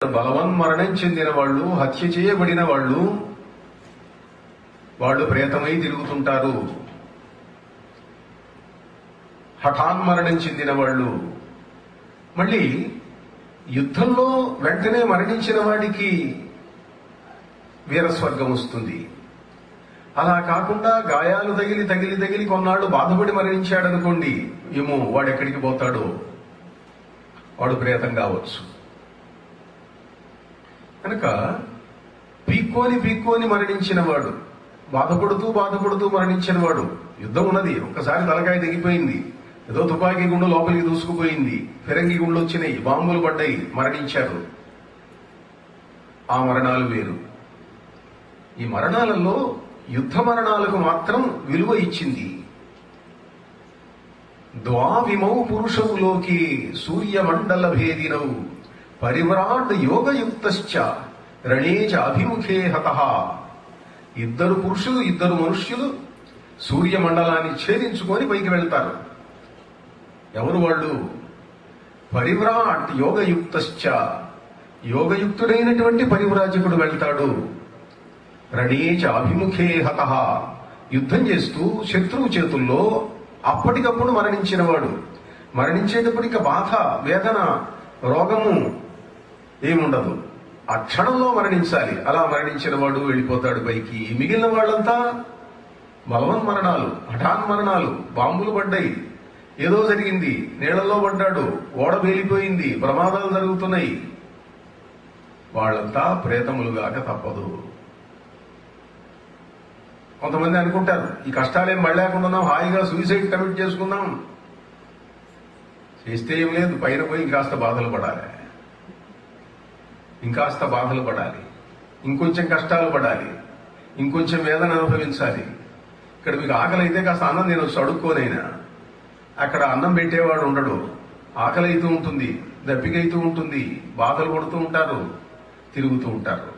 బలవన్మరణం చెందిన వాళ్ళు హత్య చేయబడిన వాళ్ళు వాళ్ళు ప్రేతమై తిరుగుతుంటారు హఠాన్మరణం చెందిన వాళ్ళు మళ్ళీ యుద్ధంలో వెంటనే మరణించిన వాడికి వీరస్వర్గం వస్తుంది అలా కాకుండా గాయాలు తగిలి తగిలి తగిలి కొన్నాళ్ళు బాధపడి మరణించాడనుకోండి ఏమో వాడు ఎక్కడికి పోతాడో వాడు ప్రేతం కావచ్చు కనుక పీక్కోని పీక్కోని మరణించిన వాడు బాధపడుతూ బాధపడుతూ మరణించిన వాడు యుద్ధం ఉన్నది ఒక్కసారి తలకాయ తెగిపోయింది ఏదో తుపాకీ గుండు లోపలికి దూసుకుపోయింది ఫిరంగి గుండ్లు వచ్చినాయి బాంబులు పడ్డాయి మరణించారు ఆ మరణాలు వేరు ఈ మరణాలలో యుద్ధ మరణాలకు మాత్రం విలువ ఇచ్చింది ద్వావిమౌ పురుషములోకి సూర్యమండల భేదినౌ పరివ్రాట్ యోగయుక్తశ్చ రణేచ అభిముఖే హత ఇద్దరు పురుషులు ఇద్దరు మనుష్యులు సూర్యమండలాన్ని ఛేదించుకొని పైకి వెళ్తారు ఎవరు వాళ్ళు పరివ్రాట్ యోగయుక్తశ్చ యోగయుక్తుడైనటువంటి పరివ్రాజకుడు వెళ్తాడు రణేచ అభిముఖే హత యుద్ధం చేస్తూ శత్రువు చేతుల్లో అప్పటికప్పుడు మరణించిన వాడు మరణించేటప్పటికి బాధ వేదన రోగము ఏముండదు ఆ క్షణంలో మరణించాలి అలా మరణించిన వాడు వెళ్ళిపోతాడు పైకి మిగిలిన వాళ్ళంతా బలవన్ మరణాలు హఠాన్ మరణాలు బాంబులు పడ్డాయి ఏదో జరిగింది నీళ్లలో పడ్డాడు ఓడ వేలిపోయింది ప్రమాదాలు జరుగుతున్నాయి వాళ్ళంతా ప్రేతములుగాక తప్పదు కొంతమంది అనుకుంటారు ఈ కష్టాలేం మళ్ళాకుండా హాయిగా సూసైడ్ కమిట్ చేసుకుందాం చేస్తే ఏం లేదు పైన పోయి ఇంకాస్త బాధలు పడాలి ఇంకాస్త బాధలు పడాలి ఇంకొంచెం కష్టాలు పడాలి ఇంకొంచెం వేదన అనుభవించాలి ఇక్కడ మీకు ఆకలి అయితే కాస్త అన్నం నేను వచ్చి అడుక్కోనైనా అక్కడ అన్నం పెట్టేవాడు ఉండడు ఆకలి అవుతూ ఉంటుంది దప్పికైతూ ఉంటుంది బాధలు పడుతూ ఉంటారు తిరుగుతూ ఉంటారు